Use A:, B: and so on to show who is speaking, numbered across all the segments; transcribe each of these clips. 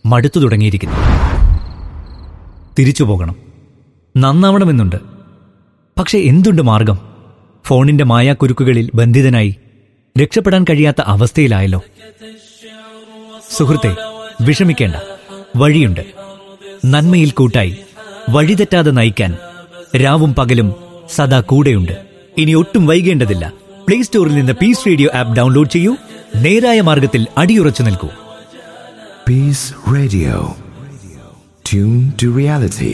A: മടുത്തു തുടങ്ങിയിരിക്കുന്നു തിരിച്ചു പോകണം നന്നാവണമെന്നുണ്ട് പക്ഷെ എന്തുണ്ട് മാർഗം ഫോണിന്റെ മായാക്കുരുക്കുകളിൽ ബന്ധിതനായി രക്ഷപ്പെടാൻ കഴിയാത്ത അവസ്ഥയിലായല്ലോ സുഹൃത്തെ വിഷമിക്കേണ്ട വഴിയുണ്ട് നന്മയിൽ കൂട്ടായി വഴിതെറ്റാതെ നയിക്കാൻ രാവും പകലും സദാ കൂടെയുണ്ട് ഇനി ഒട്ടും വൈകേണ്ടതില്ല പ്ലേ സ്റ്റോറിൽ നിന്ന് പീസ് റേഡിയോ ആപ്പ് ഡൗൺലോഡ് ചെയ്യൂ നേരായ മാർഗത്തിൽ അടിയുറച്ചു നിൽക്കൂ
B: Peace Radio. Tune to reality.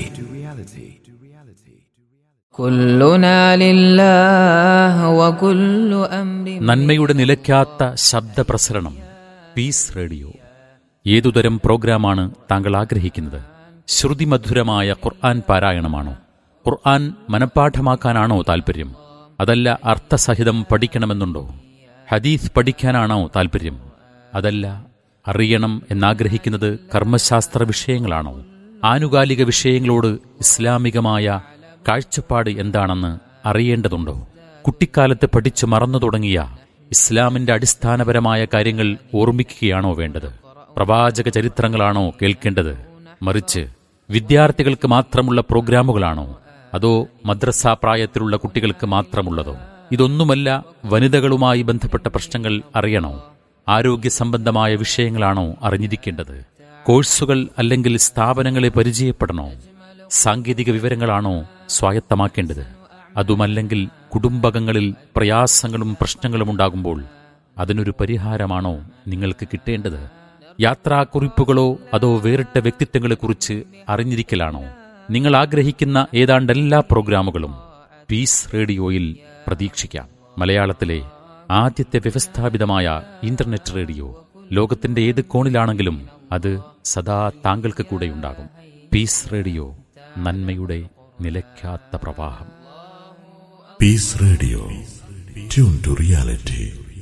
C: كلنا لله وكل أمر
D: നന്മയുടെ നിലയ്ക്കാത്ത ശബ്ദപ്രസരണം പീസ് റേഡിയോ ഏതുതരം പ്രോഗ്രാമാണ് താങ്കൾ ആഗ്രഹിക്കുന്നത് ശ്രുതിമധുരമായ ഖുർആൻ പാരായണമാണോ ഖുർആൻ മനഃപ്പാഠമാക്കാനാണോ താൽപ്പര്യം അതല്ല അർത്ഥസഹിതം പഠിക്കണമെന്നുണ്ടോ ഹദീസ് പഠിക്കാനാണോ താൽപ്പര്യം അതല്ല അറിയണം എന്നാഗ്രഹിക്കുന്നത് കർമ്മശാസ്ത്ര വിഷയങ്ങളാണോ ആനുകാലിക വിഷയങ്ങളോട് ഇസ്ലാമികമായ കാഴ്ചപ്പാട് എന്താണെന്ന് അറിയേണ്ടതുണ്ടോ കുട്ടിക്കാലത്ത് പഠിച്ചു മറന്നു തുടങ്ങിയ ഇസ്ലാമിന്റെ അടിസ്ഥാനപരമായ കാര്യങ്ങൾ ഓർമ്മിക്കുകയാണോ വേണ്ടത് പ്രവാചക ചരിത്രങ്ങളാണോ കേൾക്കേണ്ടത് മറിച്ച് വിദ്യാർത്ഥികൾക്ക് മാത്രമുള്ള പ്രോഗ്രാമുകളാണോ അതോ മദ്രസാ പ്രായത്തിലുള്ള കുട്ടികൾക്ക് മാത്രമുള്ളതോ ഇതൊന്നുമല്ല വനിതകളുമായി ബന്ധപ്പെട്ട പ്രശ്നങ്ങൾ അറിയണോ ആരോഗ്യ സംബന്ധമായ വിഷയങ്ങളാണോ അറിഞ്ഞിരിക്കേണ്ടത് കോഴ്സുകൾ അല്ലെങ്കിൽ സ്ഥാപനങ്ങളെ പരിചയപ്പെടണോ സാങ്കേതിക വിവരങ്ങളാണോ സ്വായത്തമാക്കേണ്ടത് അതുമല്ലെങ്കിൽ കുടുംബകങ്ങളിൽ പ്രയാസങ്ങളും പ്രശ്നങ്ങളും ഉണ്ടാകുമ്പോൾ അതിനൊരു പരിഹാരമാണോ നിങ്ങൾക്ക് കിട്ടേണ്ടത് യാത്രാക്കുറിപ്പുകളോ അതോ വേറിട്ട വ്യക്തിത്വങ്ങളെക്കുറിച്ച് അറിഞ്ഞിരിക്കലാണോ നിങ്ങൾ ആഗ്രഹിക്കുന്ന ഏതാണ്ട് എല്ലാ പ്രോഗ്രാമുകളും പീസ് റേഡിയോയിൽ പ്രതീക്ഷിക്കാം മലയാളത്തിലെ ആദ്യത്തെ വ്യവസ്ഥാപിതമായ ഇന്റർനെറ്റ് റേഡിയോ ലോകത്തിന്റെ ഏത് കോണിലാണെങ്കിലും അത് സദാ താങ്കൾക്ക് കൂടെയുണ്ടാകും പീസ് റേഡിയോ നന്മയുടെ നിലയ്ക്കാത്ത പ്രവാഹം
E: Peace Radio. Tune to reality.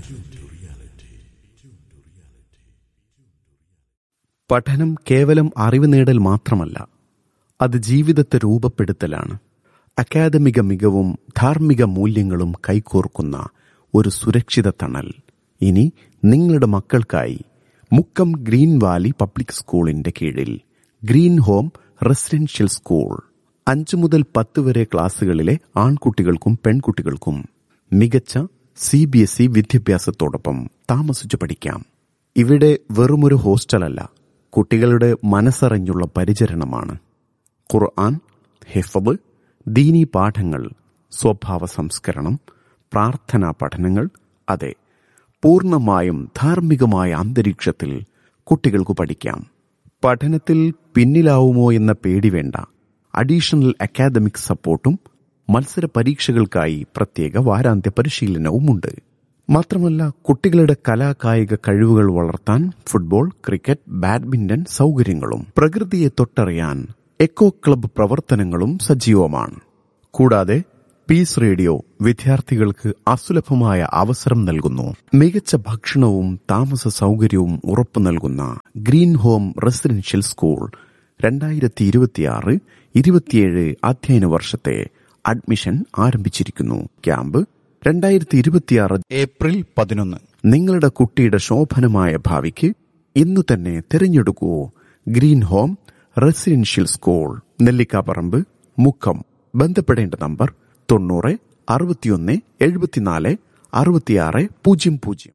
F: പഠനം കേവലം അറിവ് നേടൽ മാത്രമല്ല അത് ജീവിതത്തെ രൂപപ്പെടുത്തലാണ് അക്കാദമിക മികവും ധാർമ്മിക മൂല്യങ്ങളും കൈകോർക്കുന്ന ഒരു സുരക്ഷിത തണൽ ഇനി നിങ്ങളുടെ മക്കൾക്കായി മുക്കം ഗ്രീൻ വാലി പബ്ലിക് സ്കൂളിന്റെ കീഴിൽ ഗ്രീൻ ഹോം റെസിഡൻഷ്യൽ സ്കൂൾ അഞ്ചു മുതൽ പത്ത് വരെ ക്ലാസ്സുകളിലെ ആൺകുട്ടികൾക്കും പെൺകുട്ടികൾക്കും മികച്ച സി ബി എസ് ഇ വിദ്യാഭ്യാസത്തോടൊപ്പം താമസിച്ചു പഠിക്കാം ഇവിടെ വെറുമൊരു ഹോസ്റ്റലല്ല കുട്ടികളുടെ മനസ്സറിഞ്ഞുള്ള പരിചരണമാണ് ഖുർആൻ ഹിഫബ് ദീനി പാഠങ്ങൾ സ്വഭാവ സംസ്കരണം പ്രാർത്ഥനാ പഠനങ്ങൾ അതെ പൂർണ്ണമായും ധാർമ്മികമായ അന്തരീക്ഷത്തിൽ കുട്ടികൾക്ക് പഠിക്കാം പഠനത്തിൽ പിന്നിലാവുമോ എന്ന പേടി വേണ്ട അഡീഷണൽ അക്കാദമിക് സപ്പോർട്ടും മത്സര പരീക്ഷകൾക്കായി പ്രത്യേക വാരാന്ത്യ പരിശീലനവുമുണ്ട് മാത്രമല്ല കുട്ടികളുടെ കലാകായിക കഴിവുകൾ വളർത്താൻ ഫുട്ബോൾ ക്രിക്കറ്റ് ബാഡ്മിന്റൺ സൗകര്യങ്ങളും പ്രകൃതിയെ തൊട്ടറിയാൻ എക്കോ ക്ലബ്ബ് പ്രവർത്തനങ്ങളും സജീവമാണ് കൂടാതെ പീസ് റേഡിയോ വിദ്യാർത്ഥികൾക്ക് അസുലഭമായ അവസരം നൽകുന്നു മികച്ച ഭക്ഷണവും താമസ സൗകര്യവും ഉറപ്പു നൽകുന്ന ഗ്രീൻ ഹോം റെസിഡൻഷ്യൽ സ്കൂൾ രണ്ടായിരത്തി ഇരുപത്തിയാറ് ഇരുപത്തിയേഴ് അധ്യയന വർഷത്തെ അഡ്മിഷൻ ആരംഭിച്ചിരിക്കുന്നു ക്യാമ്പ് രണ്ടായിരത്തി ഇരുപത്തിയാറ്
G: ഏപ്രിൽ പതിനൊന്ന്
F: നിങ്ങളുടെ കുട്ടിയുടെ ശോഭനമായ ഭാവിക്ക് ഇന്നു തന്നെ തിരഞ്ഞെടുക്കൂ green home residential school Nellikkaparamba Mukkam ബന്ധപ്പെടേണ്ട നമ്പർ തൊണ്ണൂറ് അറുപത്തിയൊന്ന് എഴുപത്തിനാല് അറുപത്തിയാറ് പൂജ്യം പൂജ്യം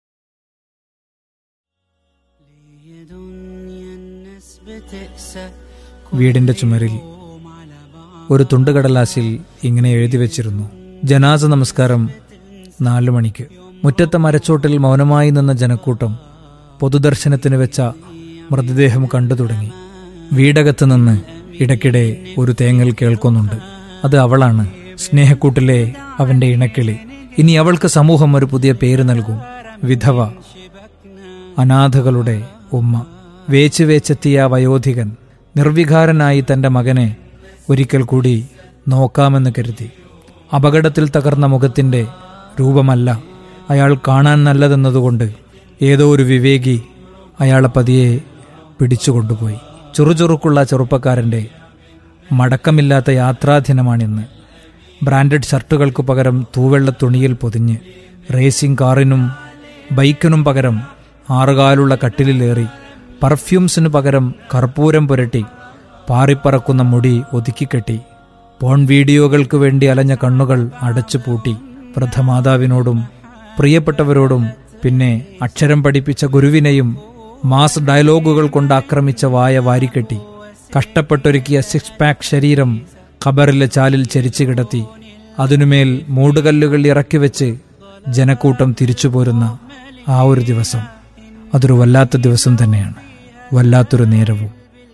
H: വീടിന്റെ ചുമരിൽ ഒരു തുണ്ടുകടലാസിൽ ഇങ്ങനെ എഴുതി വെച്ചിരുന്നു ജനാസ നമസ്കാരം നാലു മണിക്ക് മുറ്റത്തെ മരച്ചോട്ടിൽ മൗനമായി നിന്ന ജനക്കൂട്ടം പൊതുദർശനത്തിന് വെച്ച മൃതദേഹം കണ്ടു തുടങ്ങി വീടകത്ത് നിന്ന് ഇടയ്ക്കിടെ ഒരു തേങ്ങൽ കേൾക്കുന്നുണ്ട് അത് അവളാണ് സ്നേഹക്കൂട്ടിലെ അവന്റെ ഇണക്കിളി ഇനി അവൾക്ക് സമൂഹം ഒരു പുതിയ പേര് നൽകും വിധവ അനാഥകളുടെ ഉമ്മ വേച്ച് വേച്ചെത്തിയ ആ വയോധികൻ നിർവികാരനായി തന്റെ മകനെ ഒരിക്കൽ കൂടി നോക്കാമെന്ന് കരുതി അപകടത്തിൽ തകർന്ന മുഖത്തിന്റെ രൂപമല്ല അയാൾ കാണാൻ നല്ലതെന്നതുകൊണ്ട് ഏതോ ഒരു വിവേകി അയാളെ പതിയെ പിടിച്ചുകൊണ്ടുപോയി ചുറുചുറുക്കുള്ള ചെറുപ്പക്കാരന്റെ മടക്കമില്ലാത്ത യാത്രാദിനമാണിന്ന് ബ്രാൻഡഡ് ഷർട്ടുകൾക്ക് പകരം തൂവെള്ള തുണിയിൽ പൊതിഞ്ഞ് റേസിംഗ് കാറിനും ബൈക്കിനും പകരം ആറുകാലുള്ള കട്ടിലിലേറി പർഫ്യൂംസിനു പകരം കർപ്പൂരം പുരട്ടി പാറിപ്പറക്കുന്ന മുടി ഒതുക്കിക്കെട്ടി പോൺ വീഡിയോകൾക്ക് വേണ്ടി അലഞ്ഞ കണ്ണുകൾ അടച്ചുപൂട്ടി വൃദ്ധമാതാവിനോടും പ്രിയപ്പെട്ടവരോടും പിന്നെ അക്ഷരം പഠിപ്പിച്ച ഗുരുവിനെയും മാസ് ഡയലോഗുകൾ കൊണ്ട് ആക്രമിച്ച വായ വാരിക്കെട്ടി കഷ്ടപ്പെട്ടൊരുക്കിയ സിക്സ് പാക്ക് ശരീരം ഖബറിലെ ചാലിൽ ചരിച്ചു കിടത്തി അതിനുമേൽ മൂടുകല്ലുകൾ ഇറക്കി വെച്ച് ജനക്കൂട്ടം തിരിച്ചു പോരുന്ന ആ ഒരു ദിവസം അതൊരു വല്ലാത്ത ദിവസം തന്നെയാണ് വല്ലാത്തൊരു നേരവും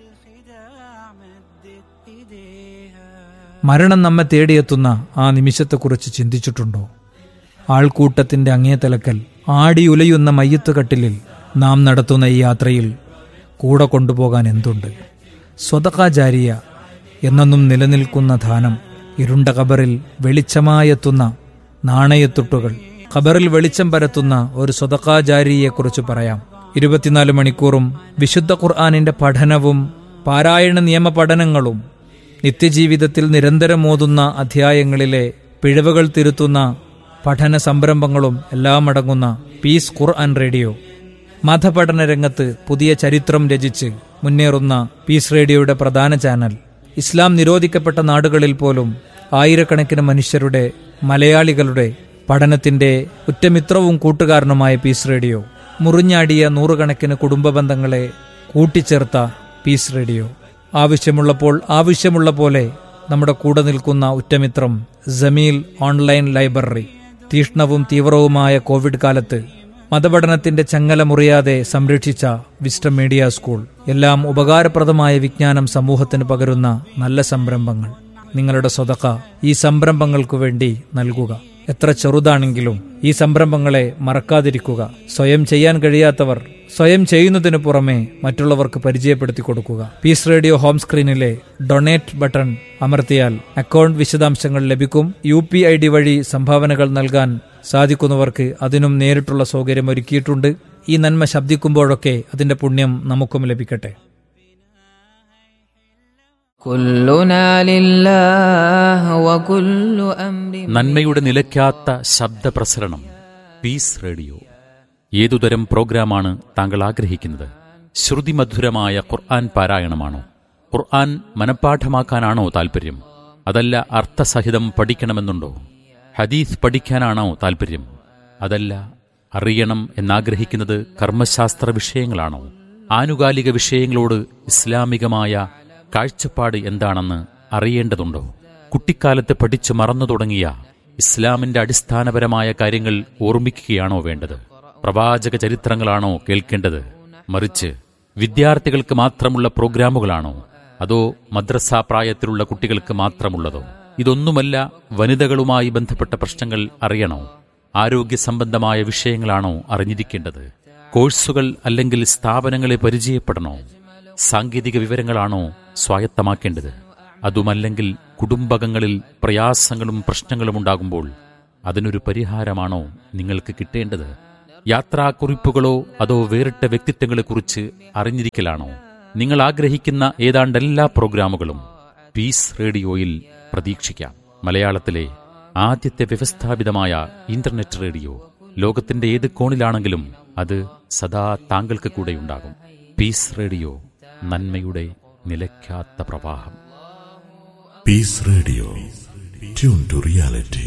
H: മരണം നമ്മെ തേടിയെത്തുന്ന ആ നിമിഷത്തെക്കുറിച്ച് ചിന്തിച്ചിട്ടുണ്ടോ ആൾക്കൂട്ടത്തിന്റെ അങ്ങേതലക്കൽ ആടിയുലയുന്ന മയ്യത്ത് കട്ടിലിൽ നാം നടത്തുന്ന ഈ യാത്രയിൽ കൂടെ കൊണ്ടുപോകാൻ എന്തുണ്ട് സ്വതകാചാരിയ എന്നെന്നും നിലനിൽക്കുന്ന ധാനം ഇരുണ്ട കബറിൽ വെളിച്ചമായെത്തുന്ന നാണയത്തുട്ടുകൾ ഖബറിൽ വെളിച്ചം പരത്തുന്ന ഒരു സ്വതകാചാരിയെക്കുറിച്ച് പറയാം ഇരുപത്തിനാല് മണിക്കൂറും വിശുദ്ധ ഖുർആാനിന്റെ പഠനവും പാരായണ നിയമ പഠനങ്ങളും നിത്യജീവിതത്തിൽ നിരന്തരം ഓതുന്ന അധ്യായങ്ങളിലെ പിഴവുകൾ തിരുത്തുന്ന പഠന സംരംഭങ്ങളും എല്ലാം അടങ്ങുന്ന പീസ് ഖുർആൻ റേഡിയോ മതപഠന രംഗത്ത് പുതിയ ചരിത്രം രചിച്ച് മുന്നേറുന്ന പീസ് റേഡിയോയുടെ പ്രധാന ചാനൽ ഇസ്ലാം നിരോധിക്കപ്പെട്ട നാടുകളിൽ പോലും ആയിരക്കണക്കിന് മനുഷ്യരുടെ മലയാളികളുടെ പഠനത്തിന്റെ ഉറ്റമിത്രവും കൂട്ടുകാരനുമായ പീസ് റേഡിയോ മുറിഞ്ഞാടിയ നൂറുകണക്കിന് കുടുംബ ബന്ധങ്ങളെ കൂട്ടിച്ചേർത്ത പീസ് റേഡിയോ ആവശ്യമുള്ളപ്പോൾ ആവശ്യമുള്ള പോലെ നമ്മുടെ കൂടെ നിൽക്കുന്ന ഉറ്റമിത്രം ജമീൽ ഓൺലൈൻ ലൈബ്രറി തീഷ്ണവും തീവ്രവുമായ കോവിഡ് കാലത്ത് മതപഠനത്തിന്റെ ചങ്ങല മുറിയാതെ സംരക്ഷിച്ച വിസ്റ്റം മീഡിയ സ്കൂൾ എല്ലാം ഉപകാരപ്രദമായ വിജ്ഞാനം സമൂഹത്തിന് പകരുന്ന നല്ല സംരംഭങ്ങൾ നിങ്ങളുടെ സ്വതക്ക ഈ സംരംഭങ്ങൾക്കു വേണ്ടി നൽകുക എത്ര ചെറുതാണെങ്കിലും ഈ സംരംഭങ്ങളെ മറക്കാതിരിക്കുക സ്വയം ചെയ്യാൻ കഴിയാത്തവർ സ്വയം ചെയ്യുന്നതിനു പുറമെ മറ്റുള്ളവർക്ക് പരിചയപ്പെടുത്തി കൊടുക്കുക പീസ് റേഡിയോ ഹോം സ്ക്രീനിലെ ഡൊണേറ്റ് ബട്ടൺ അമർത്തിയാൽ അക്കൗണ്ട് വിശദാംശങ്ങൾ ലഭിക്കും യു പി ഐ ഡി വഴി സംഭാവനകൾ നൽകാൻ സാധിക്കുന്നവർക്ക് അതിനും നേരിട്ടുള്ള സൗകര്യം ഒരുക്കിയിട്ടുണ്ട് ഈ നന്മ ശബ്ദിക്കുമ്പോഴൊക്കെ അതിന്റെ പുണ്യം നമുക്കും ലഭിക്കട്ടെ
C: كلنا لله وكل أمر
D: നന്മയുടെ നിലയ്ക്കാത്ത ശബ്ദപ്രസരണം പീസ് റേഡിയോ ഏതുതരം പ്രോഗ്രാമാണ് താങ്കൾ ആഗ്രഹിക്കുന്നത് ശ്രുതിമധുരമായ ഖുർആൻ പാരായണമാണോ ഖുർആൻ മനഃപ്പാഠമാക്കാനാണോ താൽപ്പര്യം അതല്ല അർത്ഥസഹിതം പഠിക്കണമെന്നുണ്ടോ ഹദീസ് പഠിക്കാനാണോ താൽപ്പര്യം അതല്ല അറിയണം എന്നാഗ്രഹിക്കുന്നത് കർമ്മശാസ്ത്ര വിഷയങ്ങളാണോ ആനുകാലിക വിഷയങ്ങളോട് ഇസ്ലാമികമായ കാഴ്ചപ്പാട് എന്താണെന്ന് അറിയേണ്ടതുണ്ടോ കുട്ടിക്കാലത്ത് പഠിച്ചു മറന്നു തുടങ്ങിയ ഇസ്ലാമിന്റെ അടിസ്ഥാനപരമായ കാര്യങ്ങൾ ഓർമ്മിക്കുകയാണോ വേണ്ടത് പ്രവാചക ചരിത്രങ്ങളാണോ കേൾക്കേണ്ടത് മറിച്ച് വിദ്യാർത്ഥികൾക്ക് മാത്രമുള്ള പ്രോഗ്രാമുകളാണോ അതോ മദ്രസ പ്രായത്തിലുള്ള കുട്ടികൾക്ക് മാത്രമുള്ളതോ ഇതൊന്നുമല്ല വനിതകളുമായി ബന്ധപ്പെട്ട പ്രശ്നങ്ങൾ അറിയണോ ആരോഗ്യ സംബന്ധമായ വിഷയങ്ങളാണോ അറിഞ്ഞിരിക്കേണ്ടത് കോഴ്സുകൾ അല്ലെങ്കിൽ സ്ഥാപനങ്ങളെ പരിചയപ്പെടണോ സാങ്കേതിക വിവരങ്ങളാണോ സ്വായത്തമാക്കേണ്ടത് അതുമല്ലെങ്കിൽ കുടുംബകങ്ങളിൽ പ്രയാസങ്ങളും പ്രശ്നങ്ങളും ഉണ്ടാകുമ്പോൾ അതിനൊരു പരിഹാരമാണോ നിങ്ങൾക്ക് കിട്ടേണ്ടത് യാത്രാക്കുറിപ്പുകളോ അതോ വേറിട്ട വ്യക്തിത്വങ്ങളെക്കുറിച്ച് അറിഞ്ഞിരിക്കലാണോ നിങ്ങൾ ആഗ്രഹിക്കുന്ന ഏതാണ്ട് എല്ലാ പ്രോഗ്രാമുകളും പീസ് റേഡിയോയിൽ പ്രതീക്ഷിക്കാം മലയാളത്തിലെ ആദ്യത്തെ വ്യവസ്ഥാപിതമായ ഇന്റർനെറ്റ് റേഡിയോ ലോകത്തിന്റെ ഏത് കോണിലാണെങ്കിലും അത് സദാ താങ്കൾക്ക് കൂടെയുണ്ടാകും പീസ് റേഡിയോ നന്മയുടെ നിലയ്ക്കാത്ത പ്രവാഹം
E: Peace Radio. Tune to reality.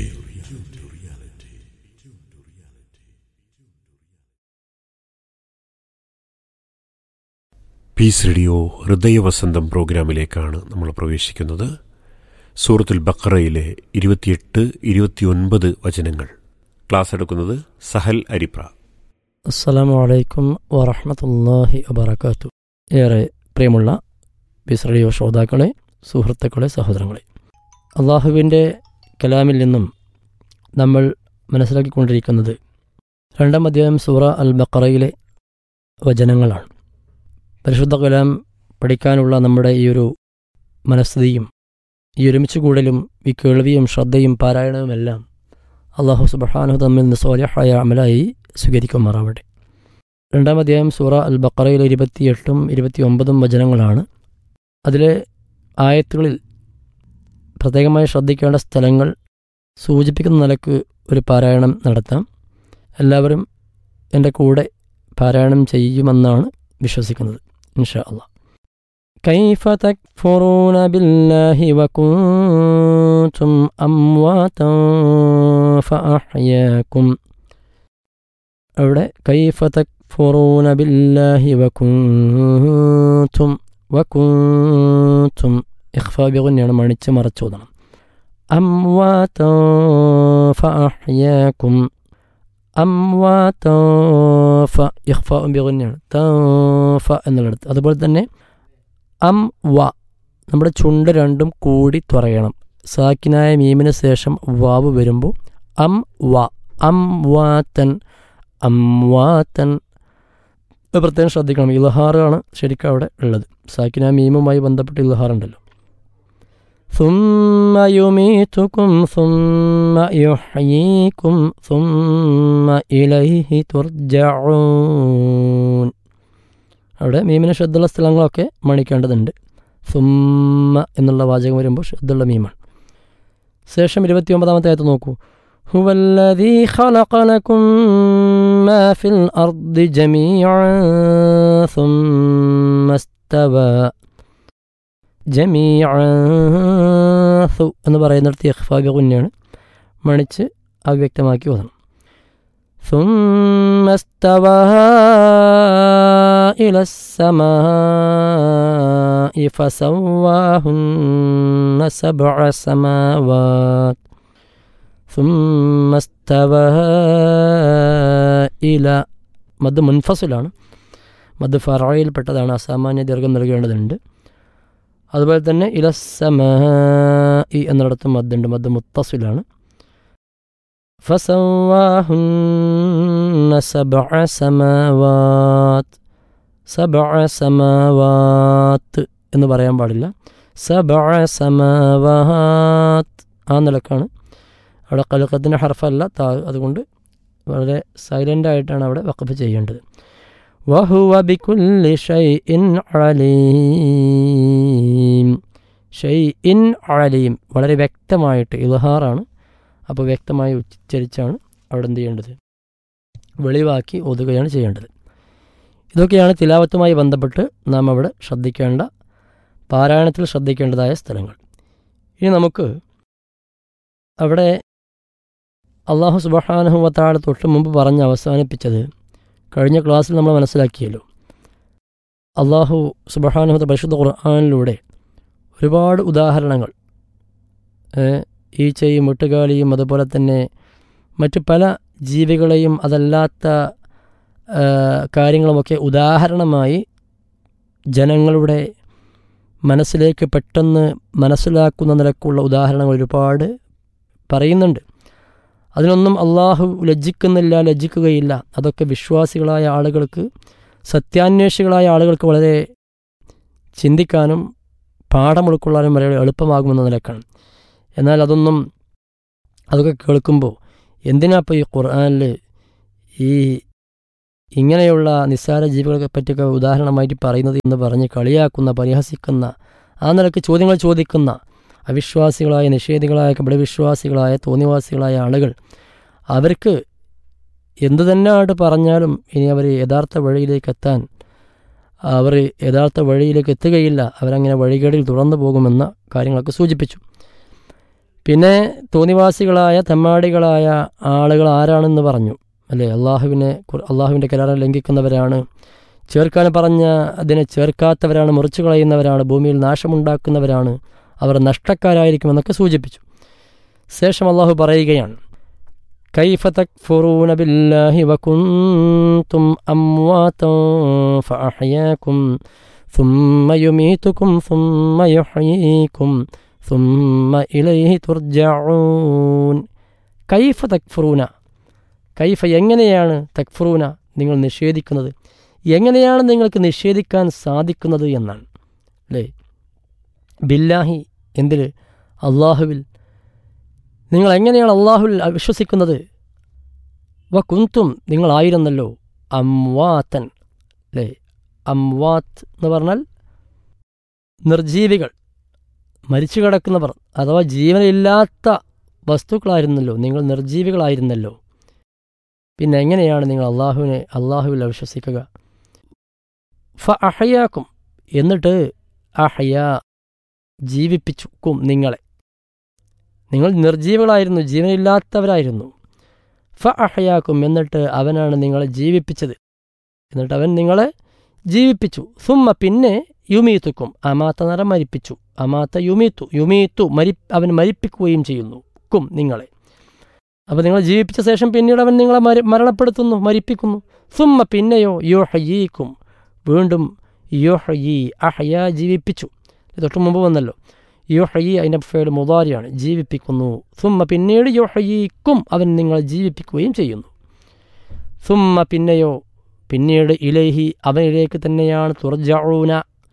G: Peace radio ഹൃദയവസന്തം പ്രോഗ്രാമിലേക്കാണ് നമ്മൾ പ്രവേശിക്കുന്നത് സൂറത്തുൽ ബക്കറയിലെ ഇരുപത്തിയെട്ട് ഇരുപത്തിയൊൻപത് വചനങ്ങൾ ക്ലാസ് എടുക്കുന്നത് സഹൽ അരിപ്ര
I: അസ്സലാമു അലൈക്കും വറഹമത്തല്ലാഹി വബർക്കാത്തു ഏറെ പ്രിയമുള്ള പീസ് റേഡിയോ ശ്രോതാക്കളെ സുഹൃത്തുക്കളെ സഹോദരങ്ങളെ അള്ളാഹുവിൻ്റെ കലാമിൽ നിന്നും നമ്മൾ മനസ്സിലാക്കിക്കൊണ്ടിരിക്കുന്നത് രണ്ടാം അധ്യായം സൂറ അൽ ബക്കറയിലെ വചനങ്ങളാണ് പരിശുദ്ധ കലാം പഠിക്കാനുള്ള നമ്മുടെ ഈ ഒരു മനസ്ഥിതിയും ഈ ഒരുമിച്ച് കൂടലും ഈ കേൾവിയും ശ്രദ്ധയും പാരായണവുമെല്ലാം അള്ളാഹു സുബഹാനു തമ്മിൽ നിന്ന് സോലഹായ അമലായി സ്വീകരിക്കുമാറാവട്ടെ രണ്ടാം അധ്യായം സൂറ അൽ ബക്കറയിലെ ഇരുപത്തിയെട്ടും ഇരുപത്തിയൊമ്പതും വചനങ്ങളാണ് അതിലെ ആയത്തുകളിൽ പ്രത്യേകമായി ശ്രദ്ധിക്കേണ്ട സ്ഥലങ്ങൾ സൂചിപ്പിക്കുന്ന നിലക്ക് ഒരു പാരായണം നടത്താം എല്ലാവരും എൻ്റെ കൂടെ പാരായണം ചെയ്യുമെന്നാണ് വിശ്വസിക്കുന്നത് ഇൻഷാ അള്ളാഹ് كيف تكفرون بالله وكنتم أمواتا فأحياكم അവിടെ كيف تكفرون بالله وكنتم وكنتم إخفاء بغنയാണ് മണിച്ച് മറച്ചോദണം أمواتا فأحياكم أمواتا ف إخفاء بغنയാണ് ത എന്നുള്ളത് അതുപോലെ തന്നെ അം വ നമ്മുടെ ചുണ്ട് രണ്ടും കൂടി തുറയണം സാക്കിനായ മീമിന് ശേഷം വാവ് വരുമ്പോൾ അം വ അം വാത്തൻ അം വാത്തൻ ഇത് പ്രത്യേകം ശ്രദ്ധിക്കണം ഇലഹാറാണ് ശരിക്കും അവിടെ ഉള്ളത് സാക്കിനായ മീമുമായി ബന്ധപ്പെട്ട് ഇലഹാർ ഉണ്ടല്ലോ ثم يميتكم ثم يحييكم ثم إليه ترجعون അവിടെ മീമിന് ശ്രദ്ധയുള്ള സ്ഥലങ്ങളൊക്കെ മണിക്കേണ്ടതുണ്ട് സുമ്മ എന്നുള്ള വാചകം വരുമ്പോൾ ശ്രദ്ധയുള്ള മീമാണ് ശേഷം ഇരുപത്തി ഒമ്പതാമത്തെ ആയത്ത് നോക്കൂ هو الذي خلق لكم ما في الأرض جميعا ثم استوى جميعا ثു എന്ന് പറയുന്നിടത്ത് ഇഖ്ഫാബി കുഞ്ഞാണ് മണിച്ച് അവ്യക്തമാക്കി ഓതണം ثم استوى إلى السماء فسواهن سبع سماوات ثم استوى إلى മദ് മുൻഫസിലാണ് മദ് ഫറയിൽപ്പെട്ടതാണ് അസാമാന്യ ദീർഘം നൽകേണ്ടതുണ്ട് അതുപോലെ തന്നെ ഇലസമ എന്നിടത്ത് മദ്ദുണ്ട് മദ് മുത്തസിലാണ് فسواهن سبع سماوات سبع سماوات എന്ന് പറയാൻ പാടില്ല സബഅ സമാവാത്ത് ആ നിലക്കാണ് അവിടെ കലുക്കത്തിൻ്റെ ഹർഫല്ല താ അതുകൊണ്ട് വളരെ സൈലൻ്റ് ആയിട്ടാണ് അവിടെ വഖഫ് ചെയ്യേണ്ടത് വഹുവ ബികുല്ലി ഷൈഇൻ അലീം ഷൈഇൻ അലീം വളരെ വ്യക്തമായിട്ട് ഇൽഹാറാണ് അപ്പോൾ വ്യക്തമായി ഉച്ചരിച്ചാണ് അവിടെ എന്ത് ചെയ്യേണ്ടത് വെളിവാക്കി ഒതുകയാണ് ചെയ്യേണ്ടത് ഇതൊക്കെയാണ് തിലാവത്തുമായി ബന്ധപ്പെട്ട് നാം അവിടെ ശ്രദ്ധിക്കേണ്ട പാരായണത്തിൽ ശ്രദ്ധിക്കേണ്ടതായ സ്ഥലങ്ങൾ ഇനി നമുക്ക് അവിടെ അള്ളാഹു സുബഹാനുഹുവത്താഴ തൊട്ട് മുമ്പ് പറഞ്ഞ് അവസാനിപ്പിച്ചത് കഴിഞ്ഞ ക്ലാസ്സിൽ നമ്മൾ മനസ്സിലാക്കിയല്ലോ അള്ളാഹു സുബഹാനുഹത്ത പരിശുദ്ധ ഖുർആാനിലൂടെ ഒരുപാട് ഉദാഹരണങ്ങൾ ഈച്ചയും മുട്ടുകാലിയും അതുപോലെ തന്നെ മറ്റു പല ജീവികളെയും അതല്ലാത്ത കാര്യങ്ങളുമൊക്കെ ഉദാഹരണമായി ജനങ്ങളുടെ മനസ്സിലേക്ക് പെട്ടെന്ന് മനസ്സിലാക്കുന്ന നിലക്കുള്ള ഉദാഹരണങ്ങൾ ഒരുപാട് പറയുന്നുണ്ട് അതിനൊന്നും അള്ളാഹു ലജ്ജിക്കുന്നില്ല ലജ്ജിക്കുകയില്ല അതൊക്കെ വിശ്വാസികളായ ആളുകൾക്ക് സത്യാന്വേഷികളായ ആളുകൾക്ക് വളരെ ചിന്തിക്കാനും പാഠം ഉൾക്കൊള്ളാനും വളരെ എളുപ്പമാകുമെന്ന നിലക്കാണ് എന്നാൽ അതൊന്നും അതൊക്കെ കേൾക്കുമ്പോൾ എന്തിനാ ഇപ്പോൾ ഈ ഖുർആാനിൽ ഈ ഇങ്ങനെയുള്ള നിസ്സാര ജീവികളെ പറ്റിയൊക്കെ ഉദാഹരണമായിട്ട് പറയുന്നത് എന്ന് പറഞ്ഞ് കളിയാക്കുന്ന പരിഹസിക്കുന്ന ആ നിലക്ക് ചോദ്യങ്ങൾ ചോദിക്കുന്ന അവിശ്വാസികളായ നിഷേധികളായ കപടവിശ്വാസികളായ തോന്നിവാസികളായ ആളുകൾ അവർക്ക് എന്തു തന്നെയായിട്ട് പറഞ്ഞാലും ഇനി അവർ യഥാർത്ഥ വഴിയിലേക്ക് എത്താൻ അവർ യഥാർത്ഥ വഴിയിലേക്ക് എത്തുകയില്ല അവരങ്ങനെ വഴികേടിൽ തുറന്നു പോകുമെന്ന കാര്യങ്ങളൊക്കെ സൂചിപ്പിച്ചു പിന്നെ തോന്നിവാസികളായ തെമ്മാടികളായ ആളുകൾ ആരാണെന്ന് പറഞ്ഞു അല്ലേ അള്ളാഹുവിനെ അള്ളാഹുവിൻ്റെ കരാറിനെ ലംഘിക്കുന്നവരാണ് ചേർക്കാൻ പറഞ്ഞ അതിനെ ചേർക്കാത്തവരാണ് മുറിച്ചു കളയുന്നവരാണ് ഭൂമിയിൽ നാശമുണ്ടാക്കുന്നവരാണ് അവർ നഷ്ടക്കാരായിരിക്കുമെന്നൊക്കെ സൂചിപ്പിച്ചു ശേഷം അള്ളാഹു പറയുകയാണ് كيف تكفرون بالله وكنتم أمواتا فأحياكم ثم يميتكم ثم يحييكم ثم إليه ترجعون كيف تكفرون കൈഫ എങ്ങനെയാണ് തക്ഫറൂന നിങ്ങൾ നിഷേധിക്കുന്നത് എങ്ങനെയാണ് നിങ്ങൾക്ക് നിഷേധിക്കാൻ സാധിക്കുന്നത് എന്നാണ് അല്ലേ ബില്ലാഹി എന്തിൽ അള്ളാഹുവിൽ നിങ്ങൾ എങ്ങനെയാണ് അള്ളാഹുവിൽ വിശ്വസിക്കുന്നത് വ കുന്തും നിങ്ങളായിരുന്നല്ലോ അംവാത്തൻ അല്ലേ അംവാത്ത് എന്ന് പറഞ്ഞാൽ നിർജീവികൾ മരിച്ചു കിടക്കുന്നവർ അഥവാ ജീവനില്ലാത്ത വസ്തുക്കളായിരുന്നല്ലോ നിങ്ങൾ നിർജീവികളായിരുന്നല്ലോ പിന്നെ എങ്ങനെയാണ് നിങ്ങൾ അള്ളാഹുവിനെ അള്ളാഹുവിൽ വിശ്വസിക്കുക ഫ അഹയാക്കും എന്നിട്ട് അഹയ ജീവിപ്പിച്ചുക്കും നിങ്ങളെ നിങ്ങൾ നിർജീവികളായിരുന്നു ജീവനില്ലാത്തവരായിരുന്നു ഫ അഹയാക്കും എന്നിട്ട് അവനാണ് നിങ്ങളെ ജീവിപ്പിച്ചത് എന്നിട്ട് അവൻ നിങ്ങളെ ജീവിപ്പിച്ചു സുമ്മ പിന്നെ യുമീത്തുക്കും അമാത്ത നരം മരിപ്പിച്ചു അമാത്ത യുമീത്തു യുമീത്തു മരി അവൻ മരിപ്പിക്കുകയും ചെയ്യുന്നു ക്കും നിങ്ങളെ അപ്പോൾ നിങ്ങൾ ജീവിപ്പിച്ച ശേഷം പിന്നീട് അവൻ നിങ്ങളെ മര മരണപ്പെടുത്തുന്നു മരിപ്പിക്കുന്നു സുമ്മ പിന്നെയോ യോഹയീക്കും വീണ്ടും യോഹയി അഹയ ജീവിപ്പിച്ചു ഇത് തൊട്ട് മുമ്പ് വന്നല്ലോ യോഹയി അതിൻ്റെ ഫേഡ് മുതാരിയാണ് ജീവിപ്പിക്കുന്നു സുമ്മ പിന്നീട് യോഹയീക്കും അവൻ നിങ്ങളെ ജീവിപ്പിക്കുകയും ചെയ്യുന്നു സുമ്മ പിന്നെയോ പിന്നീട് ഇലഹി അവനിലേക്ക് തന്നെയാണ് തുർജഊന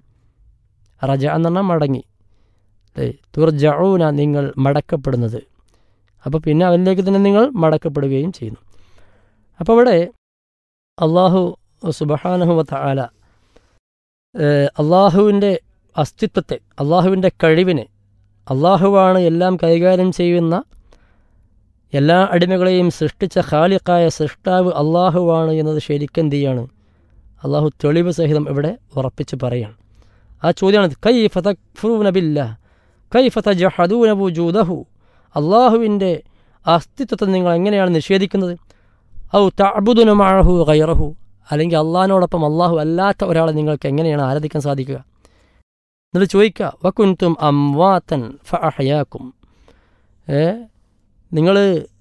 I: റജ എന്ന് പറഞ്ഞാൽ മടങ്ങി അല്ലേ തുർജഊന നിങ്ങൾ മടക്കപ്പെടുന്നത് അപ്പോൾ പിന്നെ അവനിലേക്ക് തന്നെ നിങ്ങൾ മടക്കപ്പെടുകയും ചെയ്യുന്നു അപ്പോൾ ഇവിടെ അള്ളാഹു സുബഹാനുഹുവത്ത ആല അള്ളാഹുവിൻ്റെ അസ്തിത്വത്തെ അള്ളാഹുവിൻ്റെ കഴിവിനെ അള്ളാഹുവാണ് എല്ലാം കൈകാര്യം ചെയ്യുന്ന എല്ലാ അടിമകളെയും സൃഷ്ടിച്ച ഖാലിഖായ സൃഷ്ടാവ് അള്ളാഹുവാണ് എന്നത് ശരിക്കും എന്ത് ചെയ്യാണ് അള്ളാഹു തെളിവ് സഹിതം ഇവിടെ ഉറപ്പിച്ച് പറയാണ് ആ ചോദ്യമാണ് കൈ ഫതഫ്രൂനബില്ല കൈ ഫത ജഹദൂനബുജൂദഹു അള്ളാഹുവിൻ്റെ അസ്തിത്വത്തെ നിങ്ങൾ എങ്ങനെയാണ് നിഷേധിക്കുന്നത് ഔ തഅബുദുനമാഹു ഗൈറഹു അല്ലെങ്കിൽ അള്ളാഹിനോടൊപ്പം അള്ളാഹു അല്ലാത്ത ഒരാളെ നിങ്ങൾക്ക് എങ്ങനെയാണ് ആരാധിക്കാൻ സാധിക്കുക എന്നിട്ട് ചോദിക്കുക വക്കുൻതും അംവാത്തൻ ഫഅഹയാക്കും ഏ നിങ്ങൾ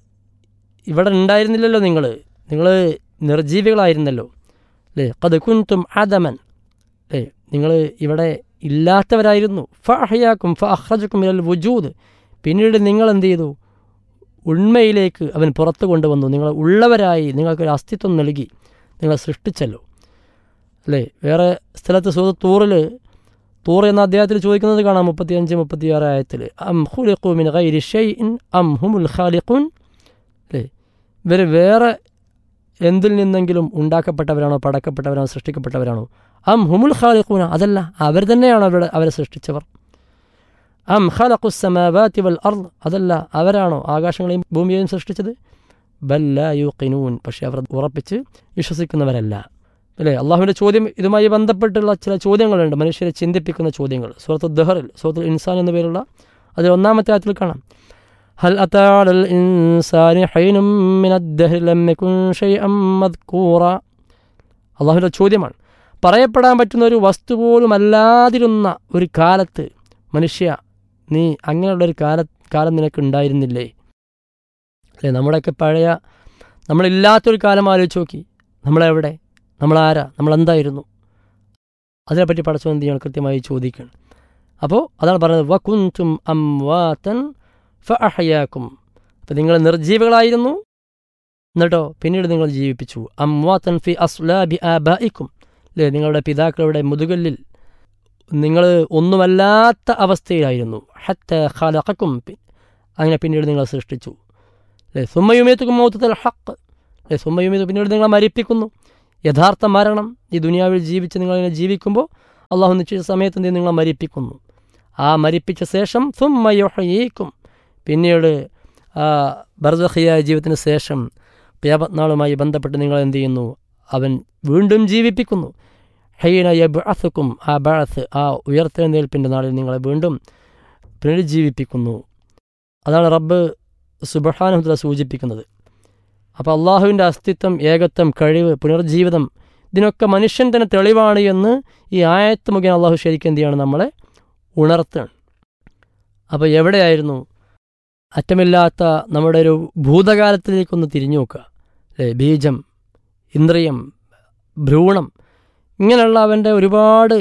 I: ഇവിടെ ഉണ്ടായിരുന്നില്ലല്ലോ നിങ്ങൾ നിങ്ങൾ നിർജീവികളായിരുന്നല്ലോ അല്ലേ കത് കുൻതും ആദമൻ അല്ലേ നിങ്ങൾ ഇവിടെ ഇല്ലാത്തവരായിരുന്നു ഫ അഹയാക്കും ഫ അഹ്റജക്കും ഇരൽ വുജൂദ് പിന്നീട് നിങ്ങൾ എന്ത് ചെയ്തു ഉണ്മയിലേക്ക് അവൻ പുറത്തു കൊണ്ടുവന്നു നിങ്ങൾ ഉള്ളവരായി നിങ്ങൾക്കൊരു അസ്തിത്വം നൽകി നിങ്ങളെ സൃഷ്ടിച്ചല്ലോ അല്ലേ വേറെ സ്ഥലത്ത് സുഹൃത്ത് തൂറിൽ തൂർ എന്ന അദ്ദേഹത്തിൽ ചോദിക്കുന്നത് കാണാം മുപ്പത്തിയഞ്ച് മുപ്പത്തിയാറ് ആയത്തിൽ അം ഹുലിഖുമിൻ ഗൈരി ഷൈഇൻ അം ഹുമുൽ ഖാലിഖുൻ അല്ലേ ഇവർ വേറെ എന്തിൽ നിന്നെങ്കിലും ഉണ്ടാക്കപ്പെട്ടവരാണോ പടക്കപ്പെട്ടവരാണോ സൃഷ്ടിക്കപ്പെട്ടവരാണോ അം ഹുമുൽ ഖാലിഖൂന അതല്ല അവർ തന്നെയാണോ അവിടെ അവരെ സൃഷ്ടിച്ചവർ അം ഖലഖുസ്സമാവാതി വൽ അർദ് അതല്ല അവരാണോ ആകാശങ്ങളെയും ഭൂമിയെയും സൃഷ്ടിച്ചത് ബല്ല യുഖിനൂൻ പക്ഷേ അവർ ഉറപ്പിച്ച് വിശ്വസിക്കുന്നവരല്ല അല്ലേ അള്ളാഹുവിൻ്റെ ചോദ്യം ഇതുമായി ബന്ധപ്പെട്ടുള്ള ചില ചോദ്യങ്ങളുണ്ട് മനുഷ്യരെ ചിന്തിപ്പിക്കുന്ന ചോദ്യങ്ങൾ സുഹൃത്തു ദഹറിൽ സുഹൃത്തു ഇൻസാൻ എന്ന പേരുള്ള അതിൽ ഒന്നാമത്തെ ആയത്തിൽ കാണാം هل أتى على الإنسان حين من الدهر لم يكن شيئا مذكورا അള്ളാഹുവിൻ്റെ ചോദ്യമാണ് പറയപ്പെടാൻ പറ്റുന്ന ഒരു വസ്തു പോലും അല്ലാതിരുന്ന ഒരു കാലത്ത് മനുഷ്യ നീ അങ്ങനെയുള്ള ഒരു കാല കാലം നിനക്ക് ഉണ്ടായിരുന്നില്ലേ അല്ലേ നമ്മുടെയൊക്കെ പഴയ നമ്മളില്ലാത്തൊരു കാലം ആലോചിച്ച് നോക്കി നമ്മളെവിടെ നമ്മളാരാ നമ്മളെന്തായിരുന്നു അതിനെപ്പറ്റി പഠിച്ചോ എന്ത് ചെയ്യണം കൃത്യമായി ചോദിക്കണം അപ്പോൾ അതാണ് പറയുന്നത് വകുൻതും അംവാതൻ ഫഅഹയാക്കും അപ്പം നിങ്ങൾ നിർജീവികളായിരുന്നു എന്നിട്ടോ പിന്നീട് നിങ്ങൾ ജീവിപ്പിച്ചു അംവാതൻ ഫി അസ്ലാബി ആബായിക്കും അല്ലേ നിങ്ങളുടെ പിതാക്കളുടെ മുതുകല്ലിൽ നിങ്ങൾ ഒന്നുമല്ലാത്ത അവസ്ഥയിലായിരുന്നു ഹത്ത ഖലഖക്കും അങ്ങനെ പിന്നീട് നിങ്ങൾ സൃഷ്ടിച്ചു അല്ലേ സുമ്മയുമേത്തുക്കും മൗത്തൽ ഹക്ക് അല്ലേ സുമ്മയുമേത്ത് പിന്നീട് നിങ്ങളെ മരിപ്പിക്കുന്നു യഥാർത്ഥ മരണം ഈ ദുനിയാവിൽ ജീവിച്ച് നിങ്ങളിങ്ങനെ ജീവിക്കുമ്പോൾ അള്ളാഹു നിശ്ചയിച്ച സമയത്ത് എന്ത് നിങ്ങളെ മരിപ്പിക്കുന്നു ആ മരിപ്പിച്ച ശേഷം സുമ്മയൊഹയേക്കും പിന്നീട് ആ ബർദഹിയായ ജീവിതത്തിന് ശേഷം പ്യാപത്നാളുമായി ബന്ധപ്പെട്ട് നിങ്ങൾ എന്ത് ചെയ്യുന്നു അവൻ വീണ്ടും ജീവിപ്പിക്കുന്നു ഹൈന യബ്അസുക്കും ആ ബഅസ് ആ ഉയർത്തെഴുന്നേൽപ്പിൻ്റെ നാളിൽ നിങ്ങളെ വീണ്ടും പുനരുജ്ജീവിപ്പിക്കുന്നു അതാണ് റബ്ബ് സുബഹാനുദ്ര സൂചിപ്പിക്കുന്നത് അപ്പോൾ അള്ളാഹുവിൻ്റെ അസ്തിത്വം ഏകത്വം കഴിവ് പുനർജീവിതം ഇതിനൊക്കെ മനുഷ്യൻ തന്നെ തെളിവാണ് എന്ന് ഈ ആയത്ത് മുഖേന അള്ളാഹു ശരിക്കും എന്ത് ചെയ്യാണ് നമ്മളെ ഉണർത്തുകയാണ് അപ്പോൾ എവിടെയായിരുന്നു അറ്റമില്ലാത്ത നമ്മുടെ ഒരു ഭൂതകാലത്തിലേക്കൊന്ന് തിരിഞ്ഞു നോക്കുക അല്ലേ ബീജം ഇന്ദ്രിയം ഭ്രൂണം ഇങ്ങനെയുള്ള അവൻ്റെ ഒരുപാട്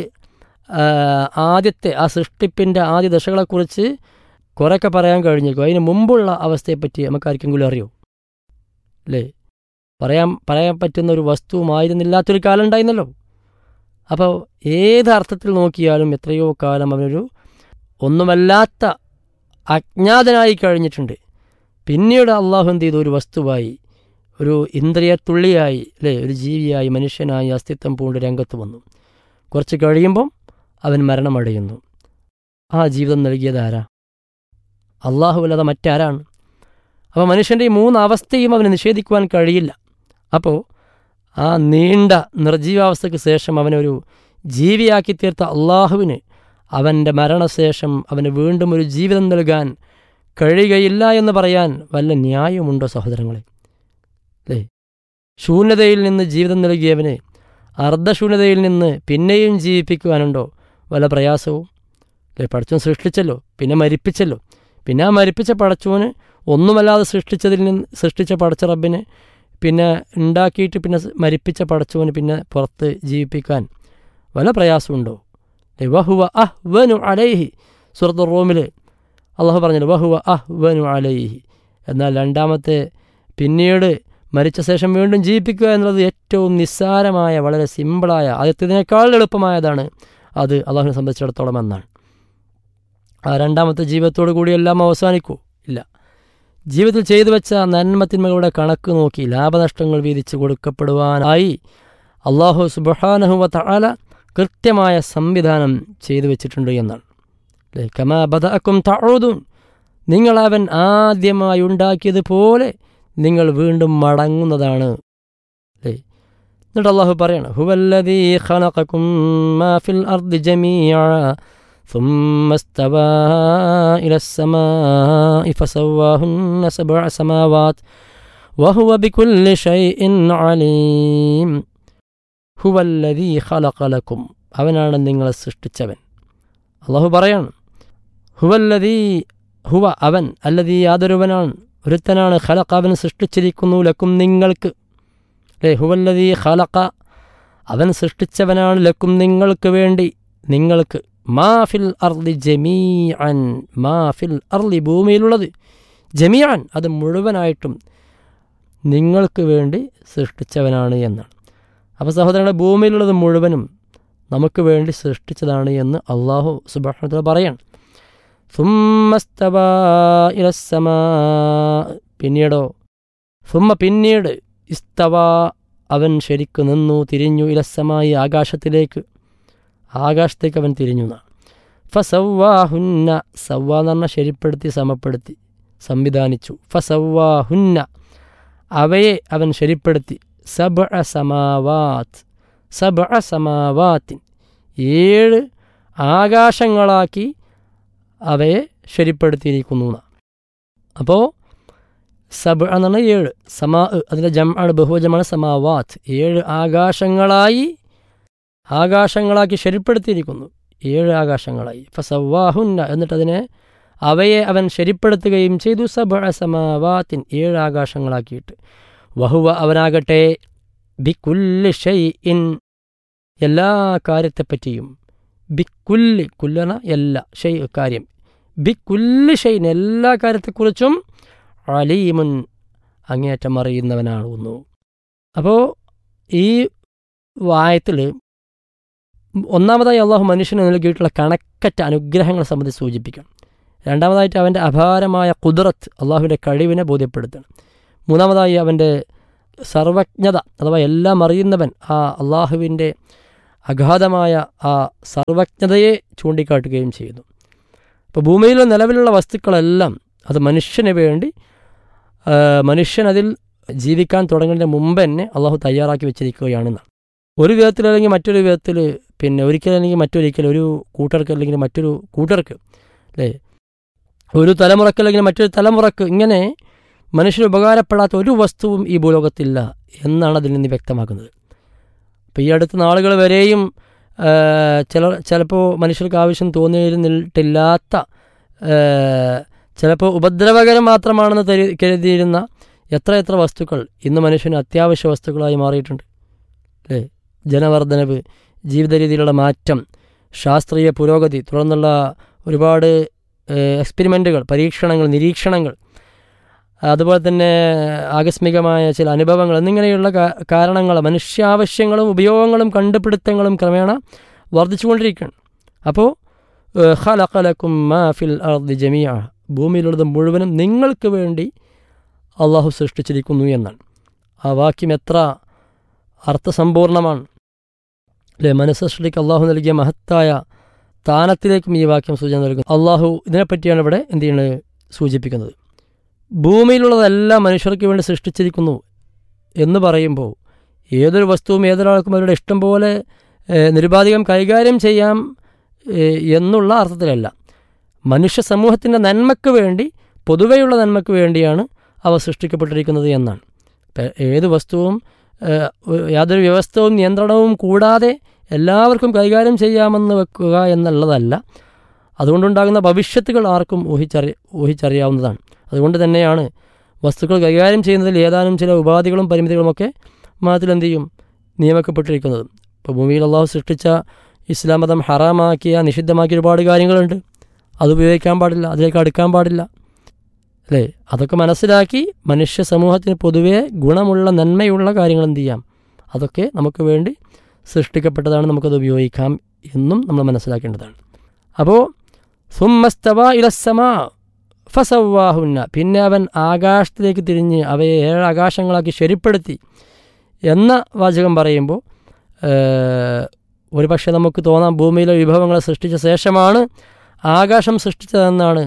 I: ആദ്യത്തെ ആ സൃഷ്ടിപ്പിൻ്റെ ആദ്യ ദശകളെക്കുറിച്ച് കുറേയൊക്കെ പറയാൻ കഴിഞ്ഞേക്കും അതിന് മുമ്പുള്ള അവസ്ഥയെപ്പറ്റി നമുക്ക് ആർക്കെങ്കിലും അറിയോ അല്ലേ പറയാൻ പറയാൻ പറ്റുന്ന ഒരു വസ്തുവുമായിരുന്നില്ലാത്തൊരു കാലം ഉണ്ടായിരുന്നല്ലോ അപ്പോൾ ഏത് അർത്ഥത്തിൽ നോക്കിയാലും എത്രയോ കാലം അവനൊരു ഒന്നുമല്ലാത്ത അജ്ഞാതനായി കഴിഞ്ഞിട്ടുണ്ട് പിന്നീട് അള്ളാഹു എന്ത് ചെയ്തു ഒരു വസ്തുവായി ഒരു ഇന്ദ്രിയത്തുള്ളിയായി അല്ലേ ഒരു ജീവിയായി മനുഷ്യനായി അസ്തിത്വം പൂണ്ട് രംഗത്ത് വന്നു കുറച്ച് കഴിയുമ്പം അവൻ മരണമടയുന്നു ആ ജീവിതം നൽകിയത് ആരാ അള്ളാഹു അല്ലാതെ മറ്റാരാണ് അപ്പോൾ മനുഷ്യൻ്റെ ഈ മൂന്ന് അവസ്ഥയും അവന് നിഷേധിക്കുവാൻ കഴിയില്ല അപ്പോൾ ആ നീണ്ട നിർജീവാവസ്ഥയ്ക്ക് ശേഷം അവനൊരു ജീവിയാക്കി തീർത്ത അള്ളാഹുവിന് അവൻ്റെ മരണശേഷം അവന് വീണ്ടും ഒരു ജീവിതം നൽകാൻ കഴിയുകയില്ല എന്ന് പറയാൻ വല്ല ന്യായമുണ്ടോ സഹോദരങ്ങളെ അല്ലേ ശൂന്യതയിൽ നിന്ന് ജീവിതം നൽകിയവന് അർദ്ധശൂന്യതയിൽ നിന്ന് പിന്നെയും ജീവിപ്പിക്കുവാനുണ്ടോ വല്ല പ്രയാസവും അല്ലേ പടച്ചോൻ സൃഷ്ടിച്ചല്ലോ പിന്നെ മരിപ്പിച്ചല്ലോ പിന്നെ ആ മരിപ്പിച്ച പടച്ചോന് ഒന്നുമല്ലാതെ സൃഷ്ടിച്ചതിൽ നിന്ന് സൃഷ്ടിച്ച പടച്ച റബ്ബിനെ പിന്നെ ഉണ്ടാക്കിയിട്ട് പിന്നെ മരിപ്പിച്ച പടച്ചോന് പിന്നെ പുറത്ത് ജീവിപ്പിക്കാൻ വല്ല പ്രയാസമുണ്ടോ വഹുവ അഹ് വനു അലൈഹി സുഹൃത്തു റോമിൽ അള്ളാഹു പറഞ്ഞല്ലോ വഹുവ അഹ് വനു അലൈഹി എന്നാൽ രണ്ടാമത്തെ പിന്നീട് മരിച്ച ശേഷം വീണ്ടും ജീവിപ്പിക്കുക എന്നുള്ളത് ഏറ്റവും നിസ്സാരമായ വളരെ സിമ്പിളായ ആദ്യത്തേതിനേക്കാൾ എളുപ്പമായതാണ് അത് അള്ളാഹുവിനെ സംബന്ധിച്ചിടത്തോളം എന്നാണ് ആ രണ്ടാമത്തെ ജീവിതത്തോടു കൂടി എല്ലാം അവസാനിക്കൂ ഇല്ല ജീവിതത്തിൽ ചെയ്തു വെച്ച നന്മത്തിന്മകളുടെ കണക്ക് നോക്കി ലാഭനഷ്ടങ്ങൾ വീതിച്ച് കൊടുക്കപ്പെടുവാനായി അള്ളാഹു സുബഹാനഹുവ തആല കൃത്യമായ സംവിധാനം ചെയ്തു വെച്ചിട്ടുണ്ട് എന്നാണ് അല്ലേ കമാ ബദഅക്കും തഊദുൻ നിങ്ങൾ അവൻ ആദ്യമായി ഉണ്ടാക്കിയതുപോലെ നിങ്ങൾ വീണ്ടും മടങ്ങുന്നതാണ് അല്ലേ എന്നിട്ട് അള്ളാഹു പറയാണ് ഹുവല്ലദീ ഖലഖക്കും മാ ഫിൽ അർദി ജമീഅ ثم استوى إلى السماء فسواهن سبع سماوات وهو بكل شيء عليم هو الذي خلق لكم അവനാണ് നിങ്ങളെ സൃഷ്ടിച്ചവൻ അള്ളാഹു പറയാണ് ഹുവല്ലതീ ഹുവ അവൻ അല്ലതീ യാതൊരുവനാണ് ഒരുത്തനാണ് ഖലഖ അവൻ സൃഷ്ടിച്ചിരിക്കുന്നു ലക്കും നിങ്ങൾക്ക് അല്ലേ ഹുവല്ലതീ ഖലഖ അവൻ സൃഷ്ടിച്ചവനാണ് ലക്കും നിങ്ങൾക്ക് വേണ്ടി നിങ്ങൾക്ക് മാഫിൽ അർലി ജമീഅൻ മാഫിൽ അർലി ഭൂമിയിലുള്ളത് ജമീഅൻ അത് മുഴുവനായിട്ടും നിങ്ങൾക്ക് വേണ്ടി സൃഷ്ടിച്ചവനാണ് എന്നാണ് അപ്പോൾ സഹോദരങ്ങളെ ഭൂമിയിലുള്ളത് മുഴുവനും നമുക്ക് വേണ്ടി സൃഷ്ടിച്ചതാണ് എന്ന് അള്ളാഹു സുബാനത്തിൽ പറയാണ് സുമ്മസ്തവാ ഇലസമാ പിന്നീടോ സുമ്മ പിന്നീട് ഇസ്തവ അവൻ ശരിക്കു നിന്നു തിരിഞ്ഞു ഇലസമായി ആകാശത്തിലേക്ക് ആകാശത്തേക്ക് അവൻ തിരിഞ്ഞു എന്നാണ് ഫസവ്വാഹുന്ന സവ്വ എന്ന് പറഞ്ഞാൽ ശരിപ്പെടുത്തി സമപ്പെടുത്തി സംവിധാനിച്ചു ഫസവ്വാഹുന്ന അവയെ അവൻ ശരിപ്പെടുത്തി സബ സമാവാത്ത് സബ സമാവാത്തിൻ ഏഴ് ആകാശങ്ങളാക്കി അവയെ ശരിപ്പെടുത്തിയിരിക്കുന്നു എന്നാണ് അപ്പോൾ സബ് എന്ന് പറഞ്ഞാൽ ഏഴ് സമാ അതിൻ്റെ ജം ആണ് ബഹുജമാണ് സമാവാത്ത് ഏഴ് ആകാശങ്ങളായി ആകാശങ്ങളാക്കി ശരിപ്പെടുത്തിയിരിക്കുന്നു ഏഴ് ആകാശങ്ങളായി ഫസവാഹുന്ന എന്നിട്ട് അതിനെ അവയെ അവൻ ശരിപ്പെടുത്തുകയും ചെയ്തു സബ സമാവാത്തിൻ ഏഴ് ആകാശങ്ങളാക്കിയിട്ട് വഹുവ അവനാകട്ടെ ബിക്കുല്ല് ഷെയ് ഇൻ എല്ലാ കാര്യത്തെപ്പറ്റിയും ബിക്കുല്ല് കുല്ലന എല്ലാ ഷെയ് കാര്യം ബിക്കുല്ല് ഷെയ്ൻ എല്ലാ കാര്യത്തെക്കുറിച്ചും അലീമുൻ അങ്ങേറ്റം അറിയുന്നവനാകുന്നു അപ്പോൾ ഈ വായത്തിൽ ഒന്നാമതായി അള്ളാഹു മനുഷ്യന് നൽകിയിട്ടുള്ള കണക്കറ്റ അനുഗ്രഹങ്ങളെ സംബന്ധിച്ച് സൂചിപ്പിക്കണം രണ്ടാമതായിട്ട് അവൻ്റെ അപാരമായ കുതിറത്ത് അള്ളാഹുവിൻ്റെ കഴിവിനെ ബോധ്യപ്പെടുത്തണം മൂന്നാമതായി അവൻ്റെ സർവജ്ഞത അഥവാ എല്ലാം അറിയുന്നവൻ ആ അള്ളാഹുവിൻ്റെ അഗാധമായ ആ സർവജ്ഞതയെ ചൂണ്ടിക്കാട്ടുകയും ചെയ്യുന്നു ഇപ്പോൾ ഭൂമിയിലെ നിലവിലുള്ള വസ്തുക്കളെല്ലാം അത് മനുഷ്യന് വേണ്ടി മനുഷ്യൻ അതിൽ ജീവിക്കാൻ തുടങ്ങുന്നതിന് മുമ്പ് തന്നെ അള്ളാഹു തയ്യാറാക്കി വെച്ചിരിക്കുകയാണെന്നാണ് ഒരു വിധത്തിൽ അല്ലെങ്കിൽ മറ്റൊരു വിധത്തിൽ പിന്നെ ഒരിക്കലല്ലെങ്കിൽ മറ്റൊരിക്കൽ ഒരു കൂട്ടർക്ക് അല്ലെങ്കിൽ മറ്റൊരു കൂട്ടർക്ക് അല്ലേ ഒരു തലമുറക്ക് അല്ലെങ്കിൽ മറ്റൊരു തലമുറക്ക് ഇങ്ങനെ മനുഷ്യന് ഉപകാരപ്പെടാത്ത ഒരു വസ്തുവും ഈ ഭൂലോകത്തില്ല എന്നാണ് അതിൽ നിന്ന് വ്യക്തമാക്കുന്നത് അപ്പോൾ ഈ അടുത്ത നാളുകൾ വരെയും ചില ചിലപ്പോൾ മനുഷ്യർക്ക് ആവശ്യം തോന്നിയിരുന്നിട്ടില്ലാത്ത ചിലപ്പോൾ ഉപദ്രവകരം മാത്രമാണെന്ന് തരി കരുതിയിരുന്ന എത്ര എത്ര വസ്തുക്കൾ ഇന്ന് മനുഷ്യന് അത്യാവശ്യ വസ്തുക്കളായി മാറിയിട്ടുണ്ട് അല്ലേ ജനവർദ്ധനവ് ജീവിത രീതിയിലുള്ള മാറ്റം ശാസ്ത്രീയ പുരോഗതി തുടർന്നുള്ള ഒരുപാട് എക്സ്പെരിമെൻറ്റുകൾ പരീക്ഷണങ്ങൾ നിരീക്ഷണങ്ങൾ അതുപോലെ തന്നെ ആകസ്മികമായ ചില അനുഭവങ്ങൾ എന്നിങ്ങനെയുള്ള കാരണങ്ങൾ മനുഷ്യാവശ്യങ്ങളും ഉപയോഗങ്ങളും കണ്ടുപിടുത്തങ്ങളും ക്രമേണ വർദ്ധിച്ചുകൊണ്ടിരിക്കുകയാണ് അപ്പോൾ ഖലഖലക്കും മാ ഫിൽ അർദി ജമിയ ഭൂമിയിലുള്ളത് മുഴുവനും നിങ്ങൾക്ക് വേണ്ടി അള്ളാഹു സൃഷ്ടിച്ചിരിക്കുന്നു എന്നാണ് ആ വാക്യം എത്ര അർത്ഥസമ്പൂർണമാണ് അല്ലേ മനസ്സൃഷ്ടിക്ക് അള്ളാഹു നൽകിയ മഹത്തായ സ്ഥാനത്തിലേക്കും ഈ വാക്യം സൂചന നൽകുന്നു അള്ളാഹു ഇതിനെപ്പറ്റിയാണ് ഇവിടെ എന്ത് ചെയ്യുന്നത് സൂചിപ്പിക്കുന്നത് ഭൂമിയിലുള്ളതെല്ലാം മനുഷ്യർക്ക് വേണ്ടി സൃഷ്ടിച്ചിരിക്കുന്നു എന്ന് പറയുമ്പോൾ ഏതൊരു വസ്തുവും ഏതൊരാൾക്കും അവരുടെ ഇഷ്ടം പോലെ ഏഹ്, നിരുപാധികം കൈകാര്യം ചെയ്യാം ഏഹ്, എന്നുള്ള അർത്ഥത്തിലല്ല മനുഷ്യ സമൂഹത്തിൻ്റെ നന്മയ്ക്ക് വേണ്ടി പൊതുവെയുള്ള നന്മയ്ക്ക് വേണ്ടിയാണ് അവ സൃഷ്ടിക്കപ്പെട്ടിരിക്കുന്നത് എന്നാണ് ഇപ്പം ഏത് വസ്തുവും ഏഹ്, ഒരു- യാതൊരു വ്യവസ്ഥവും നിയന്ത്രണവും കൂടാതെ എല്ലാവർക്കും കൈകാര്യം ചെയ്യാമെന്ന് വെക്കുക എന്നുള്ളതല്ല അതുകൊണ്ടുണ്ടാകുന്ന ഭവിഷ്യത്തുകൾ ആർക്കും ഊഹിച്ചറി ഊഹിച്ചറിയാവുന്നതാണ് അതുകൊണ്ട് തന്നെയാണ് വസ്തുക്കൾ കൈകാര്യം ചെയ്യുന്നതിൽ ഏതാനും ചില ഉപാധികളും പരിമിതികളുമൊക്കെ മതത്തിൽ എന്ത് ചെയ്യും നിയമിക്കപ്പെട്ടിരിക്കുന്നത് ഇപ്പോൾ ഭൂമിയിൽ അള്ളാഹു സൃഷ്ടിച്ച ഇസ്ലാം മതം ഹറാമാക്കിയ നിഷിദ്ധമാക്കിയ ഒരുപാട് കാര്യങ്ങളുണ്ട് അത് ഉപയോഗിക്കാൻ പാടില്ല അതിലേക്ക് അടുക്കാൻ പാടില്ല അല്ലേ അതൊക്കെ മനസ്സിലാക്കി മനുഷ്യ സമൂഹത്തിന് പൊതുവേ ഗുണമുള്ള നന്മയുള്ള കാര്യങ്ങൾ എന്ത് ചെയ്യാം അതൊക്കെ നമുക്ക് വേണ്ടി സൃഷ്ടിക്കപ്പെട്ടതാണ് നമുക്കത് ഉപയോഗിക്കാം എന്നും നമ്മൾ മനസ്സിലാക്കേണ്ടതാണ് അപ്പോൾ സുമ്മസ്തവ ഇലസമാ ഫസവാഹുന്ന പിന്നെ അവൻ ആകാശത്തിലേക്ക് തിരിഞ്ഞ് അവയെ ഏഴ് ആകാശങ്ങളാക്കി ശരിപ്പെടുത്തി എന്ന വാചകം പറയുമ്പോൾ ഒരു പക്ഷേ നമുക്ക് തോന്നാം ഭൂമിയിലെ വിഭവങ്ങളെ സൃഷ്ടിച്ച ശേഷമാണ് ആകാശം സൃഷ്ടിച്ചതെന്നാണ്